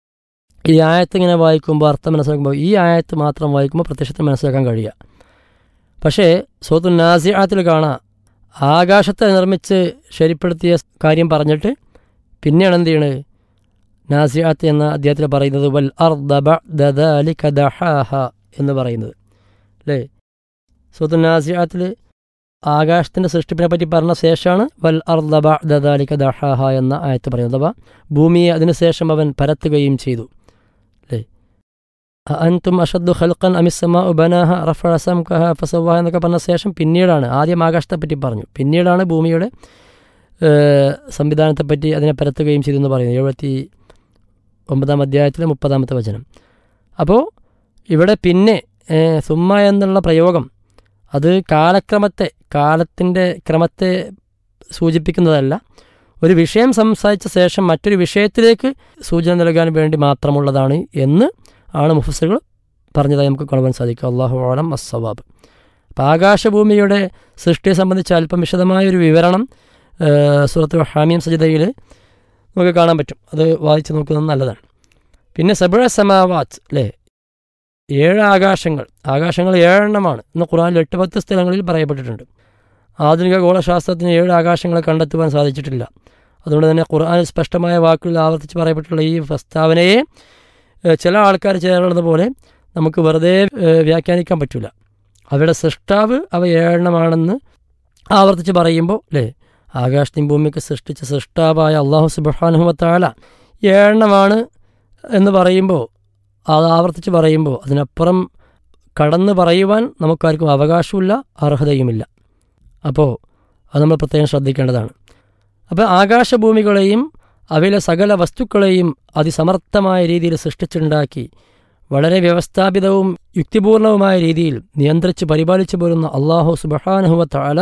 I: ഈ ആയത്ത് ഇങ്ങനെ വായിക്കുമ്പോൾ അർത്ഥം മനസ്സിലാക്കുമ്പോൾ ഈ ആയത്ത് മാത്രം വായിക്കുമ്പോൾ പ്രത്യക്ഷത്തിൽ മനസ്സിലാക്കാൻ കഴിയുക പക്ഷേ സോത്തു നാസിയാത്തിൽ കാണാം ആകാശത്തെ നിർമ്മിച്ച് ശരിപ്പെടുത്തിയ കാര്യം പറഞ്ഞിട്ട് പിന്നെയാണ് എന്ത് ചെയ്യണത് നാസിയാത്ത് എന്ന അദ്ദേഹത്തിൽ പറയുന്നത് വൽ അർദബ ദഹാഹ എന്ന് പറയുന്നത് അല്ലേ സൂത്തു നാസിയാത്തിൽ ആകാശത്തിൻ്റെ സൃഷ്ടിപ്പിനെ പറ്റി പറഞ്ഞ ശേഷമാണ് വൽ അർദബ ദദാലിക ദഹാഹ എന്ന ആയത്ത് പറയുന്നത് അഥവാ ഭൂമിയെ അതിനുശേഷം അവൻ പരത്തുകയും ചെയ്തു അല്ലേ അൻതും അഷദ്ദു ഖൽഖൻ അമിസമ ഉബനാഹ റഫ അസംകഹ ഫസവാഹ എന്നൊക്കെ പറഞ്ഞ ശേഷം പിന്നീടാണ് ആദ്യം ആകാശത്തെ പറ്റി പറഞ്ഞു പിന്നീടാണ് ഭൂമിയുടെ സംവിധാനത്തെപ്പറ്റി അതിനെ പരത്തുകയും ചെയ്തു എന്ന് പറയുന്നത് എഴുപത്തി ഒമ്പതാം അധ്യായത്തിലെ മുപ്പതാമത്തെ വചനം അപ്പോൾ ഇവിടെ പിന്നെ സുമ്മ എന്നുള്ള പ്രയോഗം അത് കാലക്രമത്തെ കാലത്തിൻ്റെ ക്രമത്തെ സൂചിപ്പിക്കുന്നതല്ല ഒരു വിഷയം സംസാരിച്ച ശേഷം മറ്റൊരു വിഷയത്തിലേക്ക് സൂചന നൽകാൻ വേണ്ടി മാത്രമുള്ളതാണ് എന്ന് ആണ് മുഫസറുകൾ പറഞ്ഞതായി നമുക്ക് കാണുവാൻ സാധിക്കും അള്ളാഹു ആലം അസ്സവാബ് അപ്പം ആകാശഭൂമിയുടെ സൃഷ്ടിയെ സംബന്ധിച്ച് അല്പം വിശദമായൊരു വിവരണം സുഹൃത്ത് ഹാമിയം സജിതയിൽ നമുക്ക് കാണാൻ പറ്റും അത് വായിച്ച് നോക്കുന്നത് നല്ലതാണ് പിന്നെ സബുഴ സമാവാത്ത് അല്ലേ ഏഴ് ആകാശങ്ങൾ ആകാശങ്ങൾ ഏഴെണ്ണമാണ് ഇന്ന് ഖുറാനിൽ എട്ട് പത്ത് സ്ഥലങ്ങളിൽ പറയപ്പെട്ടിട്ടുണ്ട് ആധുനിക ഗോളശാസ്ത്രത്തിന് ഏഴ് ആകാശങ്ങളെ കണ്ടെത്തുവാൻ സാധിച്ചിട്ടില്ല അതുകൊണ്ട് തന്നെ ഖുർആാനിൽ സ്പഷ്ടമായ വാക്കുകളിൽ ആവർത്തിച്ച് പറയപ്പെട്ടുള്ള ഈ പ്രസ്താവനയെ ചില ആൾക്കാർ ചേർന്നത് പോലെ നമുക്ക് വെറുതെ വ്യാഖ്യാനിക്കാൻ പറ്റില്ല അവയുടെ സൃഷ്ടാവ് അവ ഏഴെണ്ണമാണെന്ന് ആവർത്തിച്ച് പറയുമ്പോൾ അല്ലേ ആകാശത്തിൻ ഭൂമിക്ക് സൃഷ്ടിച്ച സൃഷ്ടാവായ അള്ളാഹു സുബാനുഹമത്താല ഏഴെണ്ണമാണ് എന്ന് പറയുമ്പോൾ അത് ആവർത്തിച്ച് പറയുമ്പോൾ അതിനപ്പുറം കടന്ന് പറയുവാൻ നമുക്കാർക്കും അവകാശമില്ല അർഹതയുമില്ല അപ്പോൾ അത് നമ്മൾ പ്രത്യേകം ശ്രദ്ധിക്കേണ്ടതാണ് അപ്പോൾ ആകാശഭൂമികളെയും അവയിലെ സകല വസ്തുക്കളെയും അതിസമർത്ഥമായ രീതിയിൽ സൃഷ്ടിച്ചുണ്ടാക്കി വളരെ വ്യവസ്ഥാപിതവും യുക്തിപൂർണവുമായ രീതിയിൽ നിയന്ത്രിച്ച് പരിപാലിച്ചു പോരുന്ന അള്ളാഹു സുബഹാനുഹുവത്താല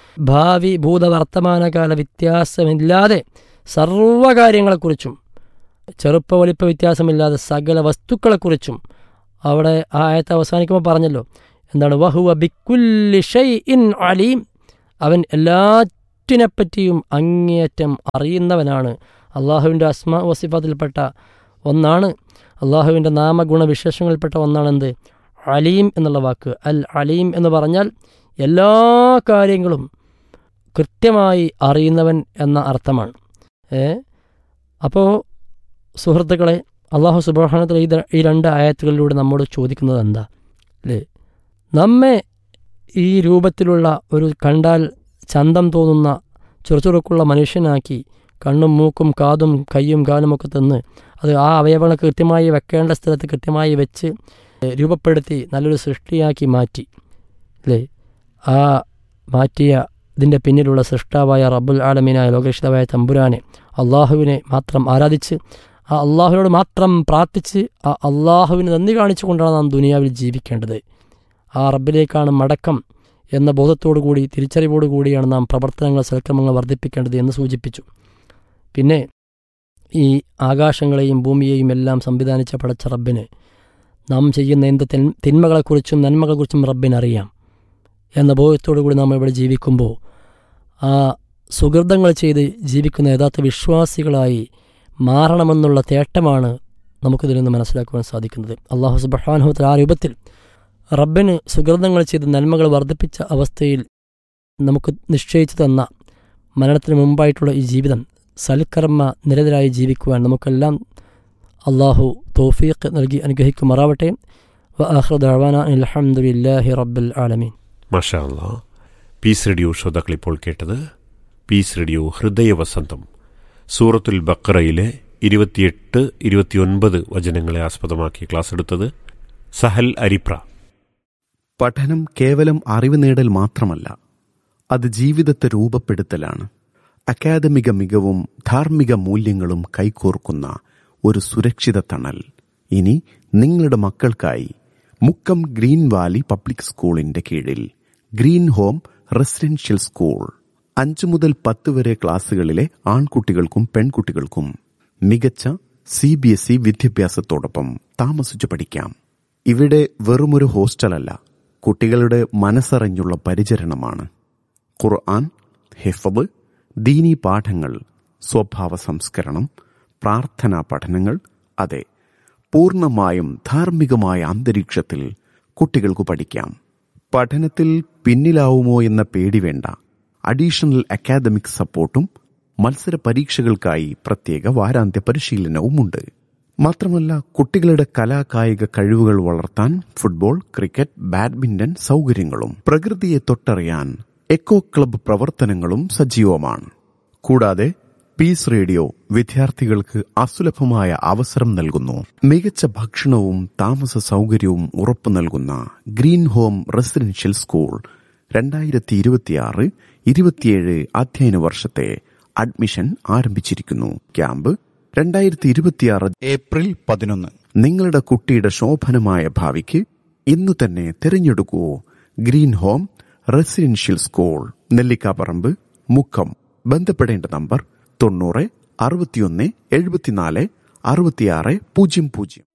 I: ഭാവി ഭൂതവർത്തമാനകാല വ്യത്യാസമില്ലാതെ സർവ്വകാര്യങ്ങളെക്കുറിച്ചും ചെറുപ്പ വലിപ്പ വ്യത്യാസമില്ലാതെ സകല വസ്തുക്കളെക്കുറിച്ചും അവിടെ ആ ആയത്ത് അവസാനിക്കുമ്പോൾ പറഞ്ഞല്ലോ എന്താണ് വഹുവ ബിക്കുല്ലി ഷൈ ഇൻ അലീം അവൻ എല്ലാറ്റിനെപ്പറ്റിയും അങ്ങേയറ്റം അറിയുന്നവനാണ് അള്ളാഹുവിൻ്റെ അസ്മ വസിഫത്തിൽപ്പെട്ട ഒന്നാണ് അള്ളാഹുവിൻ്റെ നാമഗുണ വിശേഷങ്ങളിൽപ്പെട്ട ഒന്നാണെന്ത് അലീം എന്നുള്ള വാക്ക് അൽ അലീം എന്ന് പറഞ്ഞാൽ എല്ലാ കാര്യങ്ങളും കൃത്യമായി അറിയുന്നവൻ എന്ന അർത്ഥമാണ് ഏ അപ്പോൾ സുഹൃത്തുക്കളെ അള്ളാഹു സുബ്രഹ്മണത്തിൽ ഈ ഈ രണ്ട് ആയത്തുകളിലൂടെ നമ്മോട് ചോദിക്കുന്നത് എന്താ അല്ലേ നമ്മെ ഈ രൂപത്തിലുള്ള ഒരു കണ്ടാൽ ചന്തം തോന്നുന്ന ചുറുചുറുക്കുള്ള മനുഷ്യനാക്കി കണ്ണും മൂക്കും കാതും കയ്യും കാലുമൊക്കെ തന്ന് അത് ആ അവയവങ്ങൾ കൃത്യമായി വെക്കേണ്ട സ്ഥലത്ത് കൃത്യമായി വെച്ച് രൂപപ്പെടുത്തി നല്ലൊരു സൃഷ്ടിയാക്കി മാറ്റി അല്ലേ ആ മാറ്റിയ ഇതിൻ്റെ പിന്നിലുള്ള സൃഷ്ടാവായ റബ്ബുൽ ആലമീനായ ലോകരക്ഷിതാവായ തമ്പുരാനെ അള്ളാഹുവിനെ മാത്രം ആരാധിച്ച് ആ അള്ളാഹുവിനോട് മാത്രം പ്രാർത്ഥിച്ച് ആ അള്ളാഹുവിന് നന്ദി കാണിച്ചുകൊണ്ടാണ് നാം ദുനിയാവിൽ ജീവിക്കേണ്ടത് ആ റബ്ബിലേക്കാണ് മടക്കം എന്ന ബോധത്തോടു കൂടി തിരിച്ചറിവോടു കൂടിയാണ് നാം പ്രവർത്തനങ്ങൾ സൽക്രമങ്ങൾ വർദ്ധിപ്പിക്കേണ്ടത് എന്ന് സൂചിപ്പിച്ചു പിന്നെ ഈ ആകാശങ്ങളെയും ഭൂമിയെയും എല്ലാം സംവിധാനിച്ച പടച്ച റബ്ബിന് നാം ചെയ്യുന്ന എന്ത് തിന്മകളെക്കുറിച്ചും നന്മകളെക്കുറിച്ചും റബ്ബിനറിയാം എന്ന ബോധത്തോടു കൂടി നാം ഇവിടെ ജീവിക്കുമ്പോൾ ആ സുഹൃതങ്ങൾ ചെയ്ത് ജീവിക്കുന്ന യഥാർത്ഥ വിശ്വാസികളായി മാറണമെന്നുള്ള തേട്ടമാണ് നമുക്കിതിൽ നിന്ന് മനസ്സിലാക്കുവാൻ സാധിക്കുന്നത് അള്ളാഹു സുബഹാനുഹത്തിൽ ആ രൂപത്തിൽ റബ്ബിന് സുഹൃതങ്ങൾ ചെയ്ത് നന്മകൾ വർദ്ധിപ്പിച്ച അവസ്ഥയിൽ നമുക്ക് നിശ്ചയിച്ചു തന്ന മരണത്തിന് മുമ്പായിട്ടുള്ള ഈ ജീവിതം സൽക്കർമ്മ നിരതരായി ജീവിക്കുവാൻ നമുക്കെല്ലാം അള്ളാഹു തോഫീഖ് നൽകി അനുഗ്രഹിക്കുമാറാവട്ടെ വ ആഖിറു ദഅവാന അൽഹംദുലില്ലാഹി റബ്ബിൽ ആലമീൻ
G: മാഷാ അല്ലാ പീസ് റേഡിയോ ശ്രോതാക്കൾ ഇപ്പോൾ കേട്ടത് പീസ് റേഡിയോ ഹൃദയവസന്തം സൂറത്തുൽ ബക്കറയിലെ ഇരുപത്തിയെട്ട് ഇരുപത്തിയൊൻപത് വചനങ്ങളെ ആസ്പദമാക്കി ക്ലാസ് എടുത്തത് സഹൽ അരിപ്ര
F: പഠനം കേവലം അറിവ് നേടൽ മാത്രമല്ല അത് ജീവിതത്തെ രൂപപ്പെടുത്തലാണ് അക്കാദമിക മികവും ധാർമ്മിക മൂല്യങ്ങളും കൈകോർക്കുന്ന ഒരു സുരക്ഷിത തണൽ ഇനി നിങ്ങളുടെ മക്കൾക്കായി മുക്കം ഗ്രീൻ വാലി പബ്ലിക് സ്കൂളിന്റെ കീഴിൽ ഗ്രീൻ ഹോം റെസിഡൻഷ്യൽ സ്കൂൾ അഞ്ചു മുതൽ പത്ത് വരെ ക്ലാസ്സുകളിലെ ആൺകുട്ടികൾക്കും പെൺകുട്ടികൾക്കും മികച്ച സി ബി എസ് ഇ വിദ്യാഭ്യാസത്തോടൊപ്പം താമസിച്ചു പഠിക്കാം ഇവിടെ വെറുമൊരു ഹോസ്റ്റലല്ല കുട്ടികളുടെ മനസ്സറിഞ്ഞുള്ള പരിചരണമാണ് ഖുർആൻ ഹിഫബ് ദീനി പാഠങ്ങൾ സ്വഭാവ സംസ്കരണം പ്രാർത്ഥനാ പഠനങ്ങൾ അതെ പൂർണ്ണമായും ധാർമ്മികമായ അന്തരീക്ഷത്തിൽ കുട്ടികൾക്ക് പഠിക്കാം പഠനത്തിൽ പിന്നിലാവുമോ എന്ന പേടി വേണ്ട അഡീഷണൽ അക്കാദമിക് സപ്പോർട്ടും മത്സര പരീക്ഷകൾക്കായി പ്രത്യേക വാരാന്ത്യ പരിശീലനവുമുണ്ട് മാത്രമല്ല കുട്ടികളുടെ കലാകായിക കഴിവുകൾ വളർത്താൻ ഫുട്ബോൾ ക്രിക്കറ്റ് ബാഡ്മിന്റൺ സൗകര്യങ്ങളും പ്രകൃതിയെ തൊട്ടറിയാൻ എക്കോ ക്ലബ്ബ് പ്രവർത്തനങ്ങളും സജീവമാണ് കൂടാതെ പീസ് റേഡിയോ വിദ്യാർത്ഥികൾക്ക് അസുലഭമായ അവസരം നൽകുന്നു മികച്ച ഭക്ഷണവും താമസ സൗകര്യവും ഉറപ്പു നൽകുന്ന ഗ്രീൻ ഹോം റെസിഡൻഷ്യൽ സ്കൂൾ രണ്ടായിരത്തി ഇരുപത്തിയാറ് ഇരുപത്തിയേഴ് അധ്യയന വർഷത്തെ അഡ്മിഷൻ ആരംഭിച്ചിരിക്കുന്നു ക്യാമ്പ് രണ്ടായിരത്തി ഇരുപത്തിയാറ്
J: ഏപ്രിൽ പതിനൊന്ന്
F: നിങ്ങളുടെ കുട്ടിയുടെ ശോഭനമായ ഭാവിക്ക് ഇന്നു തന്നെ തിരഞ്ഞെടുക്കൂ green home residential school Nellikkaparamba Mukkam ബന്ധപ്പെടേണ്ട നമ്പർ തൊണ്ണൂറ് അറുപത്തിയൊന്ന് എഴുപത്തിനാല് അറുപത്തിയാറ് പൂജ്യം പൂജ്യം